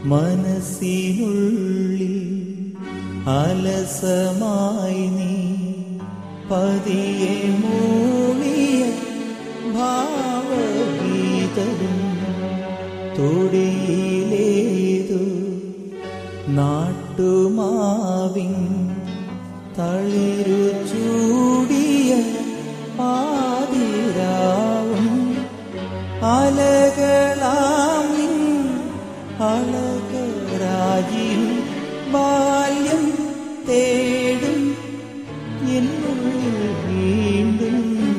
മനസ്സിനുള്ളിൽ അലസമായി നീ പതിയെ മൂളിയ ഭാവഗീതവും തൊടിയിലേതു നാട്ടുമാവിൻ തളിരു ചൂടിയ പാതിരാവും അലകളാം നിൻ അളകരാജിയും ബാല്യം തേടും എന്നുള്ളിൽ വീണ്ടും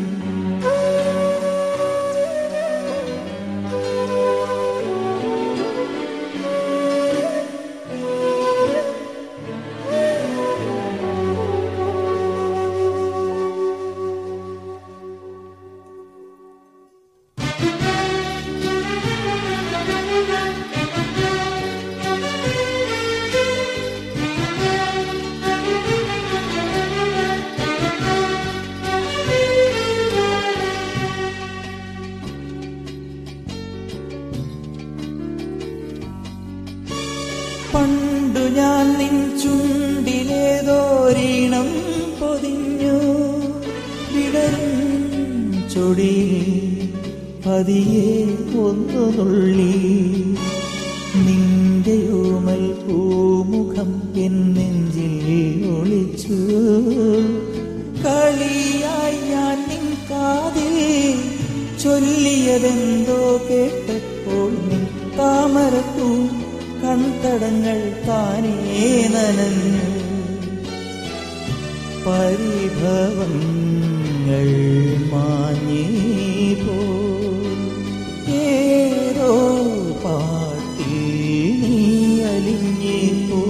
പണ്ടു ഞാൻ നിൻ ചുണ്ടിലേതോരീണം പൊതിഞ്ഞു വിടരും ചൊടിയിൽ പതിയെ ഒന്നു നുള്ളി നിന്റെ ഓമൽ പൂമുഖം എൻ നെഞ്ചിൽ ഒളിച്ചു കളിയായി ഞാൻ നിൻ കാതിൽ ചൊല്ലിയതെന്തോ കേട്ടപ്പോൾ നിൻ താമരപ്പൂ കൺതടങ്ങൾ താനേ നനഞ്ഞു പരിഭവങ്ങൾ മാഞ്ഞേ പോ ഏതോ പാട്ടിൽ നീ അലിഞ്ഞേ പോ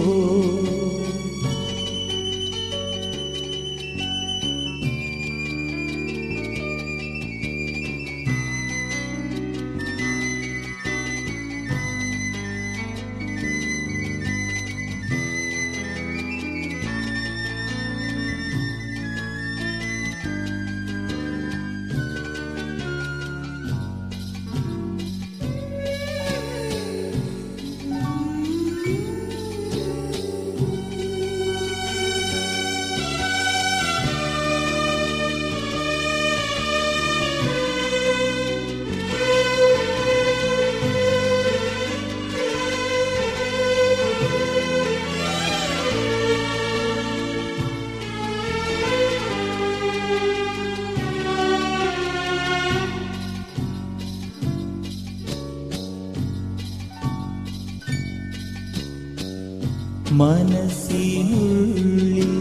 മനസ്സിനുള്ളിൽ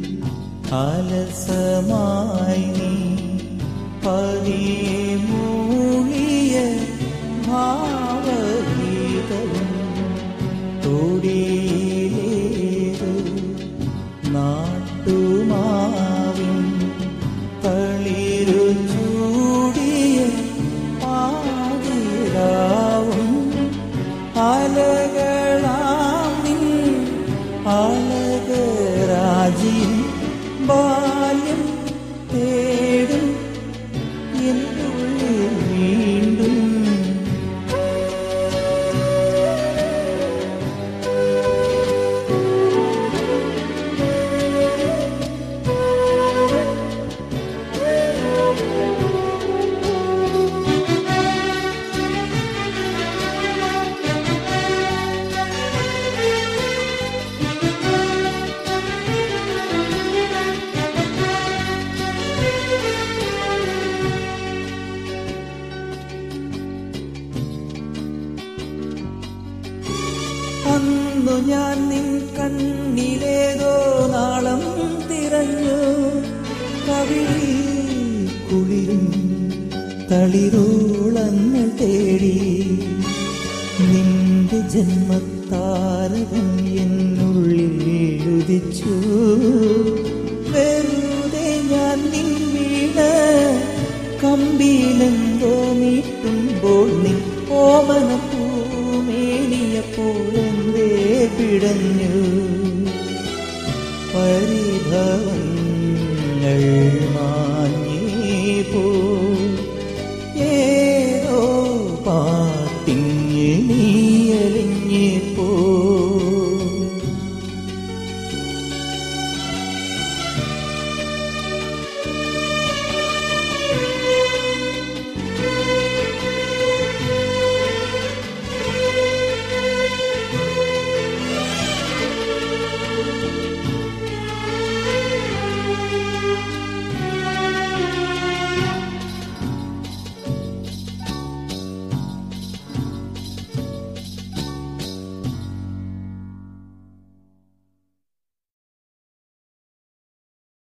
അലസമായി നീ പതിയെ മൂളിയ ഭാവഗീതവും തൊടിയിലേതു നാട്ടുമാവിൻ തളിരു ചൂടിയ പാതിരാവും അലകളാം നിൻ അലകരാജിയും ബാല്യം തേടും എന്നുള്ളിൽ വീണ്ടും അന്നു ഞാൻ നിൻ കണ്ണിലേതോ നാളം തിരഞ്ഞു കവി കുളിരും തളിരോളങ്ങൾ തേടി നിന്റെ ജന്മത്താരകം എന്നുള്ളിൽ ഉദിച്ചു